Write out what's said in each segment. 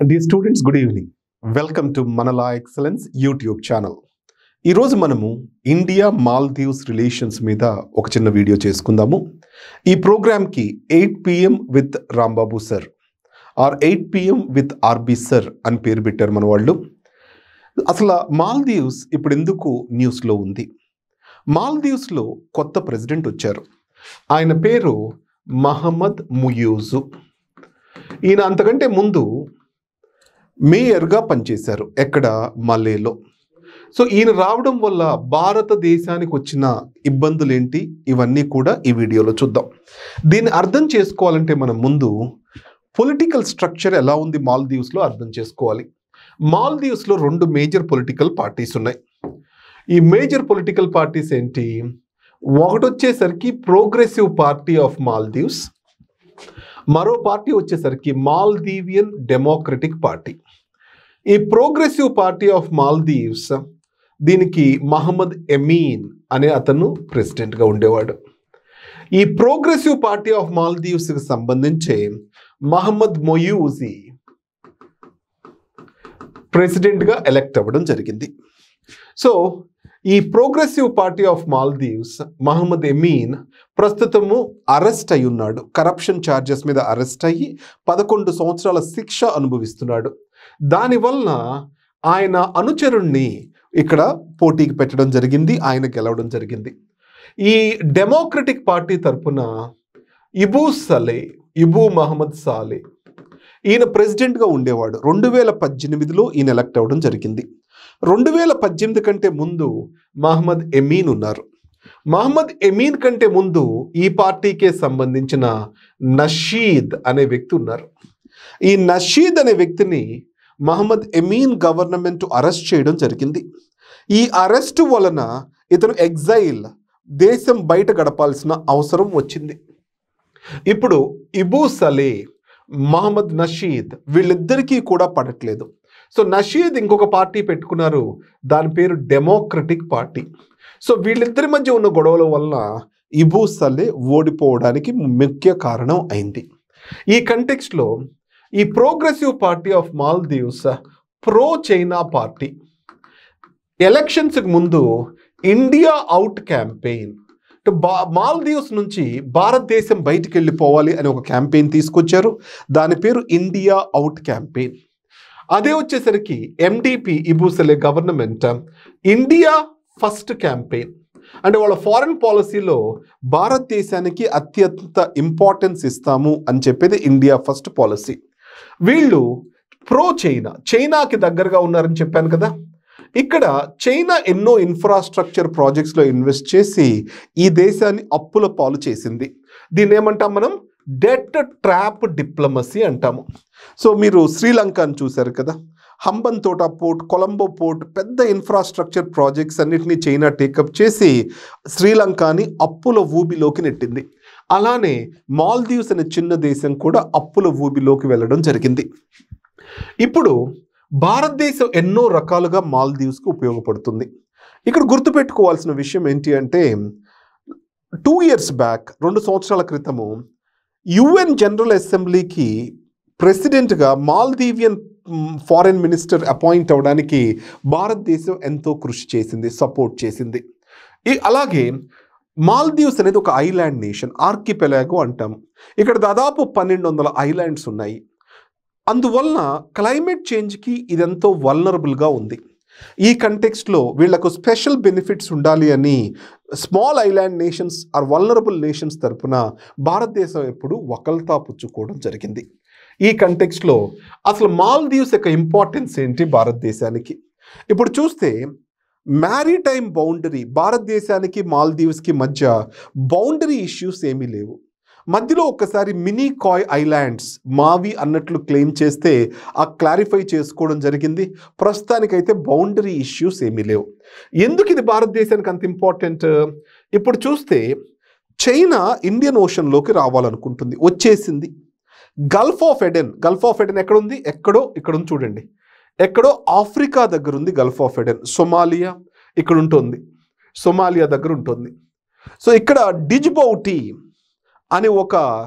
dear students good evening welcome to మనలా excellence YouTube channel ఈరోజు మనము ఇండియా మాల్దీవ్స్ రిలేషన్స్ మీద ఒక చిన్న వీడియో చేసుకుందాము ఈ ప్రోగ్రామ్కి eight PM with Rambabu sir R eight PM with R B sir అని పేరు పెట్టారు మన వాళ్ళు అసలు మాల్దీవ్స్ ఇప్పుడు ఎందుకు న్యూస్లో ఉంది మాల్దీవ్స్లో కొత్త ప్రెసిడెంట్ వచ్చారు ఆయన పేరు మహమ్మద్ ముయూజు ఈయన అంతకంటే ముందు మేయర్గా పనిచేశారు ఎక్కడ మలేలో సో ఈయన రావడం వల్ల భారతదేశానికి వచ్చిన ఇబ్బందులు ఏంటి ఇవన్నీ కూడా ఈ వీడియోలో చూద్దాం దీన్ని అర్థం చేసుకోవాలంటే మనం ముందు పొలిటికల్ స్ట్రక్చర్ ఎలా ఉంది మాల్దీవ్స్లో అర్థం చేసుకోవాలి మాల్దీవ్స్లో రెండు మేజర్ పొలిటికల్ పార్టీస్ ఉన్నాయి ఈ మేజర్ పొలిటికల్ పార్టీస్ ఏంటి ఒకటి వచ్చేసరికి ప్రోగ్రెసివ్ పార్టీ ఆఫ్ మాల్దీవ్స్ మరో పార్టీ వచ్చేసరికి మాల్దీవియన్ డెమోక్రటిక్ పార్టీ ఈ ప్రోగ్రెసివ్ పార్టీ ఆఫ్ మాల్దీవ్స్ దీనికి మహమ్మద్ ఎమీన్ అనే అతను ప్రెసిడెంట్గా ఉండేవాడు ఈ ప్రోగ్రెసివ్ పార్టీ ఆఫ్ మాల్దీవ్స్కి సంబంధించి మహమ్మద్ మొయూజీ ప్రెసిడెంట్గా ఎలెక్ట్ అవ్వడం జరిగింది సో ఈ ప్రోగ్రెసివ్ పార్టీ ఆఫ్ మాల్దీవ్స్ మహమ్మద్ ఎమీన్ ప్రస్తుతము అరెస్ట్ అయి ఉన్నాడు కరప్షన్ ఛార్జెస్ మీద అరెస్ట్ అయ్యి పదకొండు సంవత్సరాల శిక్ష అనుభవిస్తున్నాడు దానివల్ల ఆయన అనుచరుణ్ణి ఇక్కడ పోటీకి పెట్టడం జరిగింది ఆయన గెలవడం జరిగింది ఈ డెమోక్రటిక్ పార్టీ తరపున ఇబూ సలే ఇబూ మహమ్మద్ సాలే ఈయన ప్రెసిడెంట్గా ఉండేవాడు రెండు వేల పద్దెనిమిదిలో ఈయన ఎలక్ట్ అవ్వడం జరిగింది రెండు వేల పద్దెనిమిది కంటే ముందు మహమ్మద్ ఎమీన్ ఉన్నారు మహమ్మద్ ఎమీన్ కంటే ముందు ఈ పార్టీకే సంబంధించిన నషీద్ అనే వ్యక్తి ఉన్నారు ఈ నషీద్ అనే వ్యక్తిని మహమ్మద్ ఎమీన్ గవర్నమెంట్ అరెస్ట్ చేయడం జరిగింది ఈ అరెస్ట్ వలన ఇతను ఎగ్జైల్ దేశం బయట గడపాల్సిన అవసరం వచ్చింది ఇప్పుడు ఇబూ సలే మహమ్మద్ నషీద్ వీళ్ళిద్దరికీ కూడా పడట్లేదు సో నషీద్ ఇంకొక పార్టీ పెట్టుకున్నారు దాని పేరు డెమోక్రటిక్ పార్టీ సో వీళ్ళిద్దరి మధ్య ఉన్న గొడవల వలన ఇబూ సలే ఓడిపోవడానికి ముఖ్య కారణం అయింది ఈ కంటెక్స్ట్లో ఈ Progressive party of Maldives pro China party ఎలక్షన్స్కి ముందు ఇండియా అవుట్ క్యాంపెయిన్ బా మాల్దీవ్స్ నుంచి భారతదేశం బయటికి వెళ్ళిపోవాలి అని ఒక క్యాంపెయిన్ తీసుకొచ్చారు దాని పేరు ఇండియా అవుట్ క్యాంపెయిన్ అదే వచ్చేసరికి M D P Ibu Solih government India first campaign అంటే వాళ్ళ ఫారెన్ పాలసీలో భారతదేశానికి అత్యంత ఇంపార్టెన్స్ ఇస్తాము అని చెప్పేది ఇండియా ఫస్ట్ పాలసీ వీళ్ళు ప్రో చైనా చైనాకి దగ్గరగా ఉన్నారని చెప్పాను కదా ఇక్కడ చైనా ఎన్నో ఇన్ఫ్రాస్ట్రక్చర్ ప్రాజెక్ట్స్లో ఇన్వెస్ట్ చేసి ఈ దేశాన్ని అప్పుల పాలు చేసింది దీన్ని ఏమంటాం మనం డెట్ ట్రాప్ డిప్లొమసీ అంటాము సో మీరు శ్రీలంకను చూశారు కదా Hambantota port Colombo port పెద్ద ఇన్ఫ్రాస్ట్రక్చర్ ప్రాజెక్ట్స్ అన్నిటినీ చైనా టేకప్ చేసి శ్రీలంకని అప్పుల ఊబిలోకి నెట్టింది అలానే మాల్దీవ్స్ అనే చిన్న దేశం కూడా అప్పుల ఊబిలోకి వెళ్ళడం జరిగింది ఇప్పుడు భారతదేశం ఎన్నో రకాలుగా మాల్దీవ్స్కి ఉపయోగపడుతుంది ఇక్కడ గుర్తుపెట్టుకోవాల్సిన విషయం ఏంటి అంటే టూ ఇయర్స్ బ్యాక్ రెండు సంవత్సరాల క్రితము యుఎన్ జనరల్ అసెంబ్లీకి ప్రెసిడెంట్గా మాల్దీవియన్ ఫారెన్ మినిస్టర్ అపాయింట్ అవ్వడానికి భారతదేశం ఎంతో కృషి చేసింది సపోర్ట్ చేసింది ఈ అలాగే మాల్దీవ్స్ అనేది ఒక ఐలాండ్ నేషన్ ఆర్కిపెలాగో అంటాము ఇక్కడ దాదాపు పన్నెండు వందల ఐలాండ్స్ ఉన్నాయి అందువలన క్లైమేట్ చేంజ్కి ఇదెంతో వల్నరబుల్గా ఉంది ఈ కంటెక్స్ట్లో వీళ్లకు స్పెషల్ బెనిఫిట్స్ ఉండాలి అని small island nations or vulnerable nations తరపున భారతదేశం ఎప్పుడు వకల్తా పుచ్చుకోవడం జరిగింది ఈ కంటెక్స్ట్లో అసలు మాల్దీవ్స్ యొక్క ఇంపార్టెన్స్ ఏంటి భారతదేశానికి ఇప్పుడు చూస్తే మ్యారీటైమ్ బౌండరీ భారతదేశానికి మాల్దీవ్స్కి మధ్య బౌండరీ ఇష్యూస్ ఏమీ లేవు మధ్యలో ఒక్కసారి మినీ కాయ్ ఐలాండ్స్ మావి అన్నట్లు క్లెయిమ్ చేస్తే ఆ క్లారిఫై చేసుకోవడం జరిగింది ప్రస్తుతానికైతే బౌండరీ ఇష్యూస్ ఏమీ లేవు ఎందుకు ఇది భారతదేశానికి అంత ఇంపార్టెంట్ ఇప్పుడు చూస్తే చైనా ఇండియన్ ఓషన్లోకి రావాలనుకుంటుంది వచ్చేసింది Gulf of Aden Gulf of Aden ఎక్కడ ఉంది ఎక్కడో ఇక్కడ ఉంది చూడండి ఎక్కడో ఆఫ్రికా దగ్గర ఉంది గల్ఫ్ ఆఫ్ ఎడెన్ సొమాలియా ఇక్కడ ఉంటుంది సొమాలియా దగ్గర ఉంటుంది సో ఇక్కడ డిజ్బౌటీ అని ఒక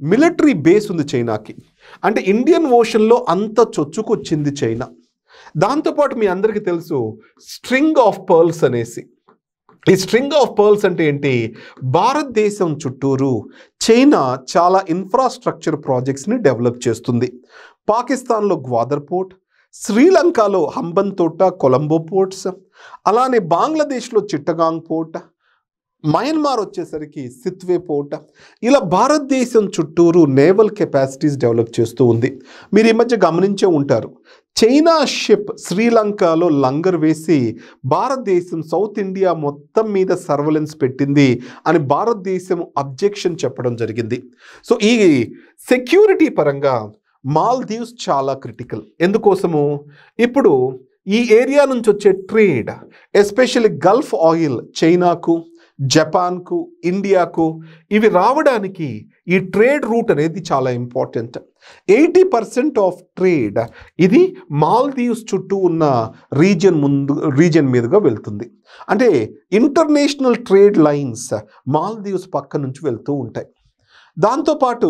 మిలిటరీ బేస్ ఉంది చైనాకి అంటే ఇండియన్ ఓషన్లో అంత చొచ్చుకొచ్చింది చైనా దాంతోపాటు మీ అందరికీ తెలుసు స్ట్రింగ్ ఆఫ్ పర్ల్స్ అనేసి ఈ స్ట్రింగ్ ఆఫ్ పర్ల్స్ అంటే ఏంటి భారతదేశం చుట్టూరు చైనా చాలా ఇన్ఫ్రాస్ట్రక్చర్ ప్రాజెక్ట్స్ని డెవలప్ చేస్తుంది పాకిస్తాన్లో గ్వాదర్ పోర్ట్ శ్రీలంకలో హంబన్ తోట కొలంబో పోర్ట్స్ అలానే బంగ్లాదేశ్లో చిట్టగాంగ్ పోర్ట్ మయన్మార్ వచ్చేసరికి సిత్వే పోర్ట్ ఇలా భారతదేశం చుట్టూరు నేవల్ కెపాసిటీస్ డెవలప్ చేస్తూ ఉంది మీరు ఈ మధ్య గమనించే ఉంటారు చైనా షిప్ శ్రీలంకలో లంగర్ వేసి భారతదేశం సౌత్ ఇండియా మొత్తం మీద సర్వలెన్స్ పెట్టింది అని భారతదేశం అబ్జెక్షన్ చెప్పడం జరిగింది సో ఈ సెక్యూరిటీ పరంగా మాల్దీవ్స్ చాలా క్రిటికల్ ఎందుకోసము ఇప్పుడు ఈ ఏరియా నుంచి వచ్చే ట్రేడ్ ఎస్పెషల్లీ గల్ఫ్ ఆయిల్ చైనాకు జపాన్కు ఇండియాకు ఇవి రావడానికి ఈ ట్రేడ్ రూట్ అనేది చాలా important eighty percent of trade ఇది మాల్దీవ్స్ చుట్టూ ఉన్న రీజియన్ ముందు రీజియన్ మీదుగా వెళ్తుంది అంటే ఇంటర్నేషనల్ ట్రేడ్ లైన్స్ మాల్దీవ్స్ పక్క నుంచి వెళ్తూ ఉంటాయి దాంతోపాటు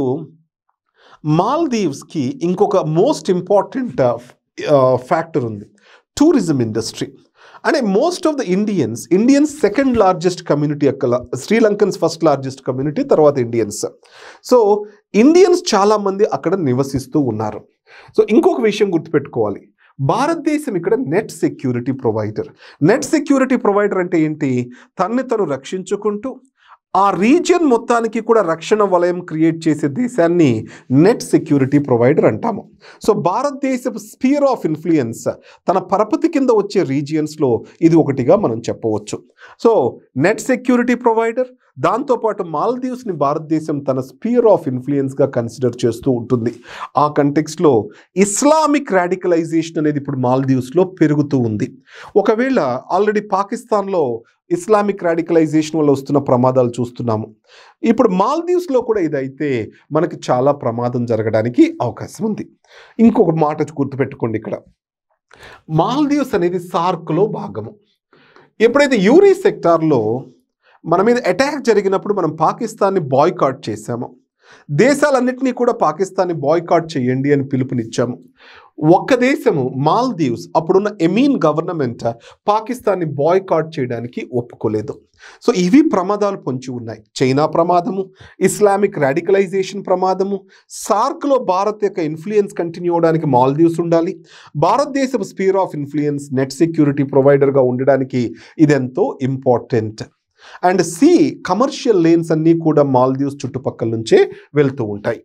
మాల్దీవ్స్కి ఇంకొక మోస్ట్ ఇంపార్టెంట్ ఫ్యాక్టర్ ఉంది టూరిజం ఇండస్ట్రీ అంటే most of the Indians Indians second largest community అక్కడ శ్రీలంకన్స్ ఫస్ట్ లార్జెస్ట్ కమ్యూనిటీ తర్వాత ఇండియన్స్ సో ఇండియన్స్ చాలామంది అక్కడ నివసిస్తూ ఉన్నారు సో ఇంకొక విషయం గుర్తుపెట్టుకోవాలి భారతదేశం ఇక్కడ net security provider net security provider అంటే ఏంటి తన్ని తను రక్షించుకుంటూ ఆ రీజియన్ మొత్తానికి కూడా రక్షణ వలయం క్రియేట్ చేసే దేశాన్ని నెట్ సెక్యూరిటీ ప్రొవైడర్ అంటాము సో భారతదేశపు స్పియర్ ఆఫ్ ఇన్ఫ్లుయెన్స్ తన పరపతి కింద వచ్చే రీజియన్స్లో ఇది ఒకటిగా మనం చెప్పవచ్చు సో నెట్ సెక్యూరిటీ ప్రొవైడర్ దాంతోపాటు మాల్దీవ్స్ని భారతదేశం తన స్పియర్ ఆఫ్ ఇన్ఫ్లుయెన్స్గా కన్సిడర్ చేస్తూ ఉంటుంది ఆ కంటెక్స్లో ఇస్లామిక్ రాడికలైజేషన్ అనేది ఇప్పుడు మాల్దీవ్స్లో పెరుగుతూ ఉంది ఒకవేళ ఆల్రెడీ పాకిస్తాన్లో ఇస్లామిక్ రాడికలైజేషన్ వల్ల వస్తున్న ప్రమాదాలు చూస్తున్నాము ఇప్పుడు మాల్దీవ్స్లో కూడా ఇదైతే మనకి చాలా ప్రమాదం జరగడానికి అవకాశం ఉంది ఇంకొక మాట గుర్తుపెట్టుకోండి ఇక్కడ మాల్దీవ్స్ అనేది సార్క్లో భాగము ఎప్పుడైతే యూరీ సెక్టార్లో మన మీద అటాక్ జరిగినప్పుడు మనం పాకిస్తాన్ని బాయ్కాట్ చేశాము దేశాలన్నింటినీ కూడా పాకిస్తాన్ని బాయ్కాట్ చేయండి అని పిలుపునిచ్చాము ఒక్క దేశము మాల్దీవ్స్ అప్పుడున్న ఎమీన్ గవర్నమెంట్ పాకిస్తాన్ని బాయ్కాట్ చేయడానికి ఒప్పుకోలేదు సో ఇవి ప్రమాదాలు పొంచి ఉన్నాయి చైనా ప్రమాదము ఇస్లామిక్ రాడికలైజేషన్ ప్రమాదము సార్క్లో భారత్ యొక్క ఇన్ఫ్లుయెన్స్ కంటిన్యూ అవడానికి మాల్దీవ్స్ ఉండాలి భారతదేశం sphere of influence net security ప్రొవైడర్గా ఉండడానికి ఇదెంతో important and sea commercial lanes అన్నీ కూడా మాల్దీవ్స్ చుట్టుపక్కల నుంచే వెళ్తూ ఉంటాయి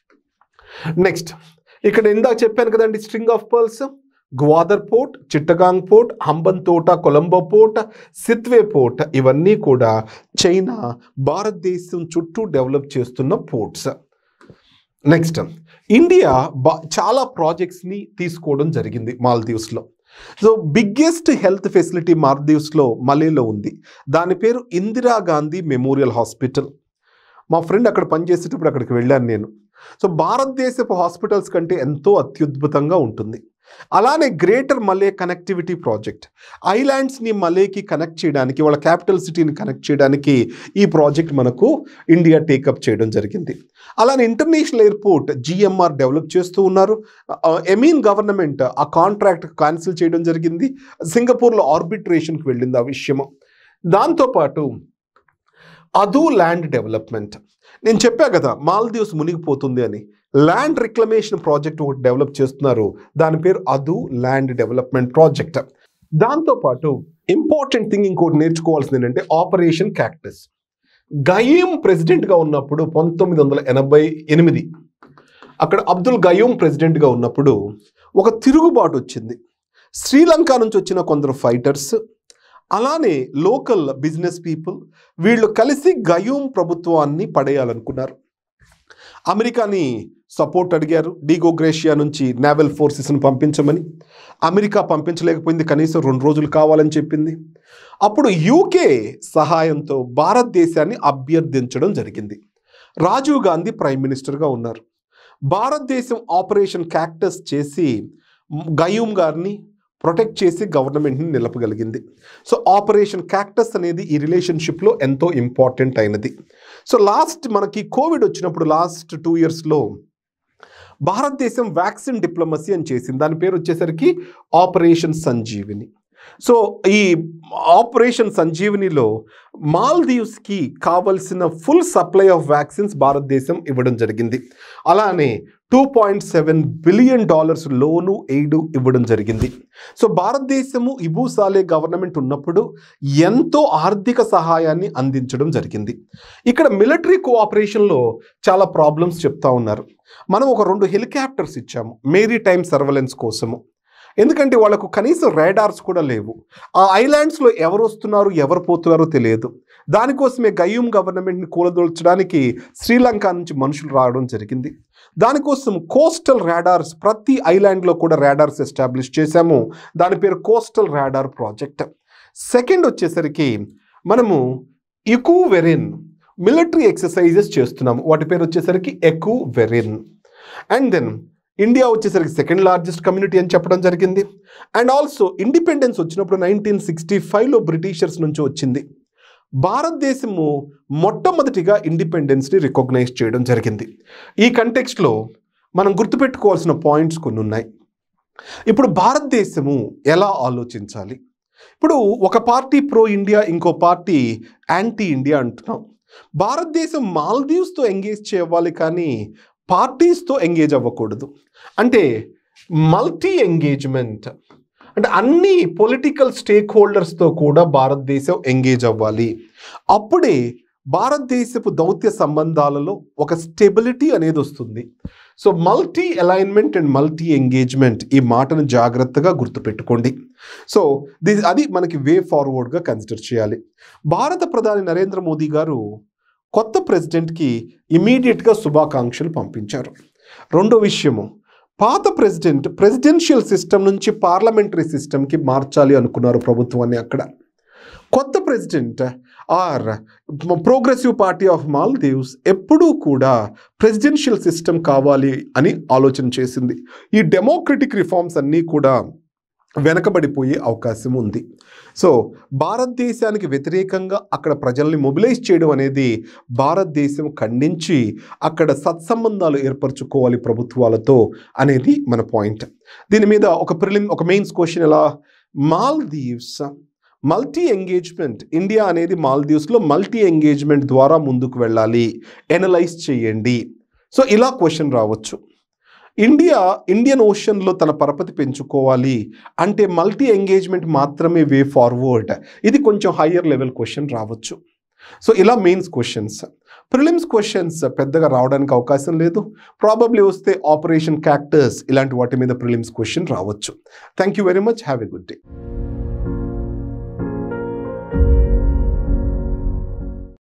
నెక్స్ట్ ఇక్కడ ఇందాక చెప్పాను కదండి string of pearls Gwadar port Chittagong port Hambantota Colombo port Sittwe port ఇవన్నీ కూడా చైనా భారతదేశం చుట్టూ డెవలప్ చేస్తున్న పోర్ట్స్ నెక్స్ట్ ఇండియా బా చాలా ప్రాజెక్ట్స్ని తీసుకోవడం జరిగింది మాల్దీవ్స్లో సో బిగ్గెస్ట్ హెల్త్ ఫెసిలిటీ మాల్దీవ్స్లో మలేలో ఉంది దాని పేరు ఇందిరాగాంధీ మెమోరియల్ హాస్పిటల్ మా ఫ్రెండ్ అక్కడ పనిచేసేటప్పుడు అక్కడికి వెళ్ళాను నేను సో భారతదేశపు హాస్పిటల్స్ కంటే ఎంతో అత్యద్భుతంగా ఉంటుంది అలానే గ్రేటర్ మలే కనెక్టివిటీ ప్రాజెక్ట్ ఐలాండ్స్ని మలేకి కనెక్ట్ చేయడానికి వాళ్ళ క్యాపిటల్ సిటీని కనెక్ట్ చేయడానికి ఈ ప్రాజెక్ట్ మనకు ఇండియా టేకప్ చేయడం జరిగింది అలానే ఇంటర్నేషనల్ ఎయిర్పోర్ట్ జిఎంఆర్ డెవలప్ చేస్తూ ఉన్నారు ఎమీన్ గవర్నమెంట్ ఆ కాంట్రాక్ట్ క్యాన్సిల్ చేయడం జరిగింది సింగపూర్లో ఆర్బిట్రేషన్కి వెళ్ళింది ఆ విషయము దాంతోపాటు అదు ల్యాండ్ డెవలప్మెంట్ నేను చెప్పా కదా మాల్దీవ్స్ మునిగిపోతుంది అని ల్యాండ్ రిక్లమేషన్ ప్రాజెక్ట్ ఒకటి డెవలప్ చేస్తున్నారు దాని పేరు అదు ల్యాండ్ డెవలప్మెంట్ ప్రాజెక్ట్ దాంతోపాటు ఇంపార్టెంట్ థింగ్ ఇంకోటి నేర్చుకోవాల్సింది ఏంటంటే ఆపరేషన్ క్యాక్టస్ గయీం ప్రెసిడెంట్గా ఉన్నప్పుడు పంతొమ్మిది వందల ఎనభై ఎనిమిది అక్కడ అబ్దుల్ గయూమ్ ప్రెసిడెంట్గా ఉన్నప్పుడు ఒక తిరుగుబాటు వచ్చింది శ్రీలంక నుంచి వచ్చిన కొందరు ఫైటర్స్ అలానే లోకల్ బిజినెస్ పీపుల్ వీళ్ళు కలిసి గయూమ్ ప్రభుత్వాన్ని పడేయాలనుకున్నారు అమెరికాని సపోర్ట్ అడిగారు డీగోగ్రేషియా నుంచి నేవల్ ఫోర్సెస్ని పంపించమని అమెరికా పంపించలేకపోయింది కనీసం రెండు రోజులు కావాలని చెప్పింది అప్పుడు యూకే సహాయంతో భారతదేశాన్ని అభ్యర్థించడం జరిగింది రాజీవ్ గాంధీ ప్రైమ్ మినిస్టర్గా ఉన్నారు భారతదేశం ఆపరేషన్ క్యాక్టస్ చేసి గయూమ్ గారిని ప్రొటెక్ట్ చేసి గవర్నమెంట్ని నిలపగలిగింది సో ఆపరేషన్ క్యాక్టస్ అనేది ఈ రిలేషన్షిప్లో ఎంతో ఇంపార్టెంట్ అయినది సో లాస్ట్ మనకి కోవిడ్ వచ్చినప్పుడు లాస్ట్ టూ ఇయర్స్లో భారతదేశం వ్యాక్సిన్ డిప్లొమసీ అని చేసింది దాని పేరు వచ్చేసరికి ఆపరేషన్ సంజీవిని సో ఈ ఆపరేషన్ సంజీవినిలో మాల్దీవ్స్కి కావలసిన ఫుల్ సప్లై ఆఫ్ వ్యాక్సిన్స్ భారతదేశం ఇవ్వడం జరిగింది అలానే two point seven billion dollars loan aid ఇవ్వడం జరిగింది సో భారతదేశము ఇబూసాలే గవర్నమెంట్ ఉన్నప్పుడు ఎంతో ఆర్థిక సహాయాన్ని అందించడం జరిగింది ఇక్కడ మిలిటరీ కోఆపరేషన్లో చాలా ప్రాబ్లమ్స్ చెప్తా ఉన్నారు మనం ఒక రెండు హెలికాప్టర్స్ ఇచ్చాము మేరీ టైమ్ సర్వలెన్స్ కోసము ఎందుకంటే వాళ్ళకు కనీసం రేడార్స్ కూడా లేవు ఆ ఐలాండ్స్లో ఎవరు వస్తున్నారు ఎవరు పోతున్నారో తెలియదు దానికోసమే గయ్యూమ్ గవర్నమెంట్ని కూలదోల్చడానికి శ్రీలంక నుంచి మనుషులు రావడం జరిగింది దానికోసం కోస్టల్ రాడార్స్ ప్రతి ఐలాండ్లో కూడా రాడార్స్ ఎస్టాబ్లిష్ చేశాము దాని పేరు కోస్టల్ రాడార్ ప్రాజెక్ట్ సెకండ్ వచ్చేసరికి మనము ఇకు వెరిన్ మిలిటరీ ఎక్సర్సైజెస్ చేస్తున్నాము వాటి పేరు వచ్చేసరికి Ekuverin and then India వచ్చేసరికి సెకండ్ లార్జెస్ట్ కమ్యూనిటీ అని చెప్పడం జరిగింది అండ్ ఆల్సో ఇండిపెండెన్స్ వచ్చినప్పుడు నైన్టీన్ సిక్స్టీ ఫైవ్లో బ్రిటిషర్స్ నుంచి వచ్చింది భారతదేశము మొట్టమొదటిగా ఇండిపెండెన్స్ని రికగ్నైజ్ చేయడం జరిగింది ఈ కంటెక్స్ట్లో మనం గుర్తుపెట్టుకోవాల్సిన పాయింట్స్ కొన్ని ఉన్నాయి ఇప్పుడు భారతదేశము ఎలా ఆలోచించాలి ఇప్పుడు ఒక పార్టీ ప్రో ఇండియా ఇంకో పార్టీ యాంటీ ఇండియా అంటున్నాం భారతదేశం మాల్దీవ్స్తో ఎంగేజ్ చేయాలి కానీ పార్టీస్తో ఎంగేజ్ అవ్వకూడదు అంటే మల్టీ ఎంగేజ్మెంట్ అంటే అన్ని పొలిటికల్ స్టేక్ హోల్డర్స్తో కూడా భారతదేశం ఎంగేజ్ అవ్వాలి అప్పుడే భారతదేశపు దౌత్య సంబంధాలలో ఒక స్టెబిలిటీ అనేది వస్తుంది so multi alignment and multi engagement ఈ మాటను జాగ్రత్తగా గుర్తుపెట్టుకోండి సో ది అది మనకి వే ఫార్వర్డ్గా కన్సిడర్ చేయాలి భారత ప్రధాని నరేంద్ర మోదీ గారు కొత్త ప్రెసిడెంట్కి ఇమీడియట్గా శుభాకాంక్షలు పంపించారు రెండో విషయము పాత ప్రెసిడెంట్ ప్రెసిడెన్షియల్ సిస్టమ్ నుంచి పార్లమెంటరీ సిస్టమ్కి మార్చాలి అనుకున్నారు ప్రభుత్వాన్ని అక్కడ కొత్త president or Progressive party of Maldives ఎప్పుడూ కూడా ప్రెసిడెన్షియల్ సిస్టమ్ కావాలి అని ఆలోచన చేసింది ఈ డెమోక్రటిక్ రిఫార్మ్స్ అన్నీ కూడా వెనకబడిపోయే అవకాశం ఉంది సో భారతదేశానికి వ్యతిరేకంగా అక్కడ ప్రజల్ని మొబిలైజ్ చేయడం అనేది భారతదేశం ఖండించి అక్కడ సత్సంబంధాలు ఏర్పరచుకోవాలి ప్రభుత్వాలతో అనేది మన పాయింట్ దీని మీద ఒక ప్రిలిమ్ ఒక మెయిన్స్ క్వశ్చన్ ఎలా మాల్దీవ్స్ మల్టీ ఎంగేజ్మెంట్ ఇండియా అనేది మాల్దీవ్స్లో మల్టీ ఎంగేజ్మెంట్ ద్వారా ముందుకు వెళ్ళాలి ఎనలైజ్ చేయండి సో ఇలా క్వశ్చన్ రావచ్చు ఇండియా ఇండియన్ ఓషన్లో తన పరపతి పెంచుకోవాలి అంటే మల్టీ ఎంగేజ్మెంట్ మాత్రమే వే ఫార్వర్డ్ ఇది కొంచెం హయ్యర్ లెవెల్ క్వశ్చన్ రావచ్చు సో ఇలా మెయిన్స్ క్వశ్చన్స్ ప్రిలిమ్స్ క్వశ్చన్స్ పెద్దగా రావడానికి అవకాశం లేదు ప్రాబబ్లీ వస్తే ఆపరేషన్ క్యాక్టర్స్ ఇలాంటి వాటి మీద ప్రిలిమ్స్ క్వశ్చన్ రావచ్చు thank you very much have a good day